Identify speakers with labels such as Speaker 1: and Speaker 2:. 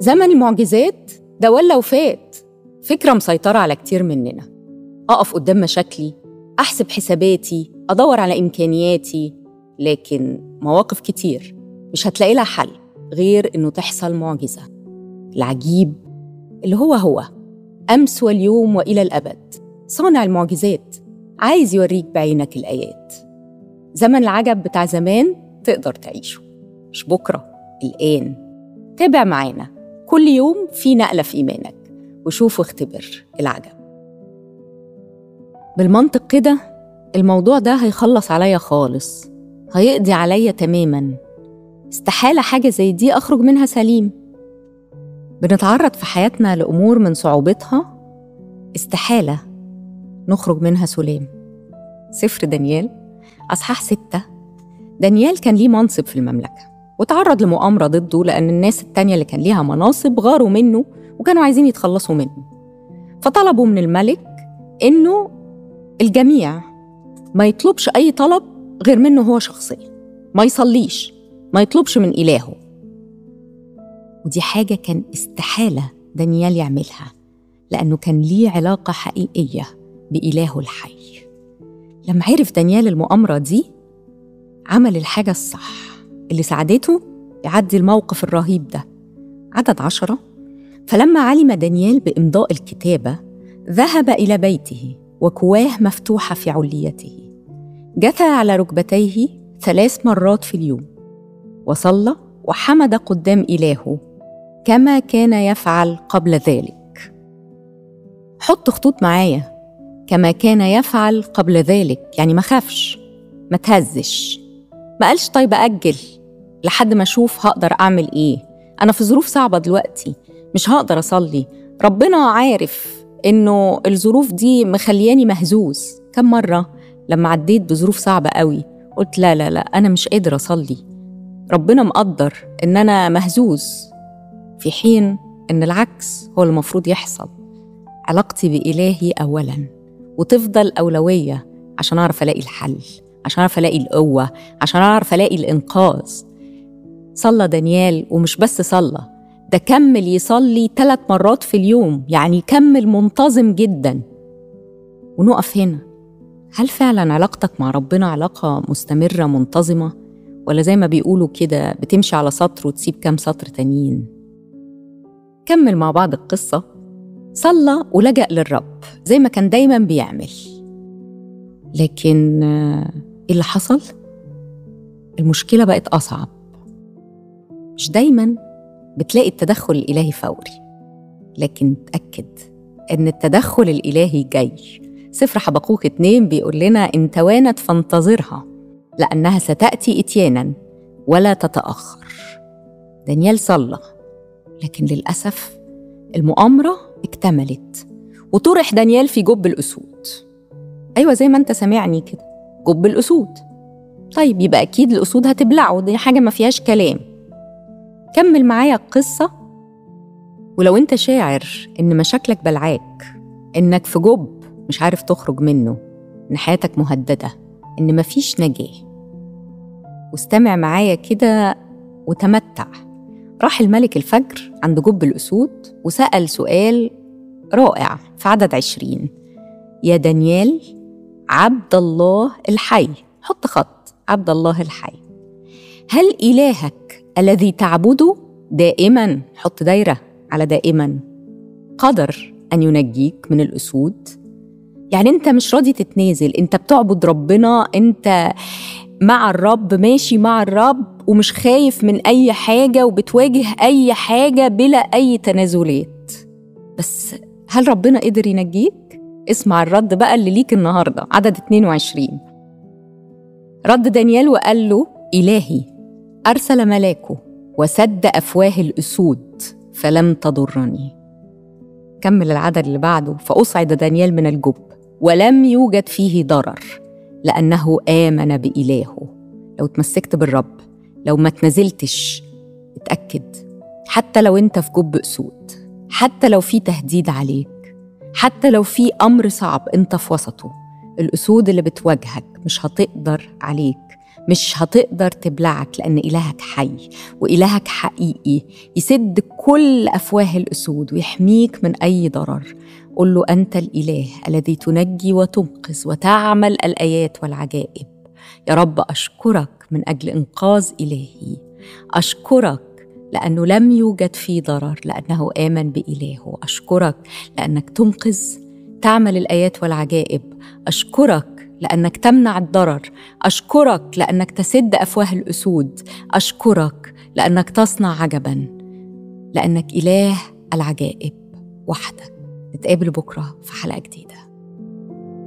Speaker 1: زمن المعجزات ده ولا وفات فكرة مسيطرة على كتير مننا أقف قدام مشاكلي أحسب حساباتي أدور على إمكانياتي لكن مواقف كتير مش هتلاقي لها حل غير إنه تحصل معجزة العجيب اللي هو هو أمس واليوم وإلى الأبد صانع المعجزات عايز يوريك بعينك الآيات زمن العجب بتاع زمان تقدر تعيشه مش بكرة الآن تابع معانا كل يوم في نقلة في إيمانك وشوف واختبر العجب بالمنطق كده الموضوع ده هيخلص عليا خالص هيقضي عليا تماما استحالة حاجة زي دي أخرج منها سليم بنتعرض في حياتنا لأمور من صعوبتها استحالة نخرج منها سلام سفر دانيال أصحاح ستة دانيال كان ليه منصب في المملكة وتعرض لمؤامرة ضده لأن الناس التانية اللي كان ليها مناصب غاروا منه وكانوا عايزين يتخلصوا منه فطلبوا من الملك إنه الجميع ما يطلبش أي طلب غير منه هو شخصيا ما يصليش ما يطلبش من إلهه ودي حاجة كان استحالة دانيال يعملها لأنه كان ليه علاقة حقيقية بإلهه الحي لما عرف دانيال المؤامرة دي عمل الحاجة الصح اللي ساعدته يعدي الموقف الرهيب ده عدد عشرة فلما علم دانيال بإمضاء الكتابة ذهب إلى بيته وكواه مفتوحة في عليته جثى على ركبتيه ثلاث مرات في اليوم وصلى وحمد قدام إلهه كما كان يفعل قبل ذلك حط خطوط معايا كما كان يفعل قبل ذلك يعني ما خافش ما تهزش ما قالش طيب أجل لحد ما أشوف هقدر أعمل إيه أنا في ظروف صعبة دلوقتي مش هقدر أصلي ربنا عارف إنه الظروف دي مخلياني مهزوز كم مرة لما عديت بظروف صعبة قوي قلت لا لا لا أنا مش قادر أصلي ربنا مقدر إن أنا مهزوز في حين إن العكس هو المفروض يحصل علاقتي بإلهي أولا وتفضل أولوية عشان أعرف ألاقي الحل عشان أعرف ألاقي القوة عشان أعرف ألاقي الإنقاذ صلى دانيال ومش بس صلى ده كمل يصلي ثلاث مرات في اليوم يعني كمل منتظم جدا ونقف هنا هل فعلا علاقتك مع ربنا علاقة مستمرة منتظمة ولا زي ما بيقولوا كده بتمشي على سطر وتسيب كام سطر تانيين كمل مع بعض القصة صلى ولجأ للرب زي ما كان دايما بيعمل لكن ايه اللي حصل؟ المشكلة بقت أصعب مش دايما بتلاقي التدخل الإلهي فوري لكن تأكد إن التدخل الإلهي جاي سفر حبقوك اتنين بيقول لنا إن توانت فانتظرها لأنها ستأتي إتيانا ولا تتأخر دانيال صلى لكن للأسف المؤامرة اكتملت وطرح دانيال في جب الأسود أيوة زي ما أنت سامعني كده جب الأسود طيب يبقى أكيد الأسود هتبلعه دي حاجة ما فيهاش كلام كمل معايا القصة ولو أنت شاعر إن مشاكلك بلعاك إنك في جب مش عارف تخرج منه إن حياتك مهددة إن مفيش نجاة واستمع معايا كده وتمتع راح الملك الفجر عند جب الأسود وسأل سؤال رائع في عدد عشرين يا دانيال عبد الله الحي حط خط عبد الله الحي هل إلهك الذي تعبده دائما حط دايرة على دائما قدر أن ينجيك من الأسود يعني أنت مش راضي تتنازل أنت بتعبد ربنا أنت مع الرب ماشي مع الرب ومش خايف من أي حاجة وبتواجه أي حاجة بلا أي تنازلات بس هل ربنا قدر ينجيك؟ اسمع الرد بقى اللي ليك النهاردة عدد 22 رد دانيال وقال له إلهي أرسل ملاكه وسد أفواه الأسود فلم تضرني كمل العدد اللي بعده فأصعد دانيال من الجب ولم يوجد فيه ضرر لأنه آمن بإلهه لو تمسكت بالرب لو ما تنزلتش اتأكد حتى لو انت في جب أسود حتى لو في تهديد عليك حتى لو في أمر صعب انت في وسطه الأسود اللي بتواجهك مش هتقدر عليك مش هتقدر تبلعك لأن إلهك حي وإلهك حقيقي يسد كل أفواه الأسود ويحميك من أي ضرر قل له أنت الإله الذي تنجي وتنقذ وتعمل الآيات والعجائب يا رب أشكرك من أجل إنقاذ إلهي أشكرك لأنه لم يوجد فيه ضرر لأنه آمن بإلهه أشكرك لأنك تنقذ تعمل الآيات والعجائب أشكرك لأنك تمنع الضرر أشكرك لأنك تسد أفواه الأسود أشكرك لأنك تصنع عجبا لأنك إله العجائب وحدك نتقابل بكرة في حلقة جديدة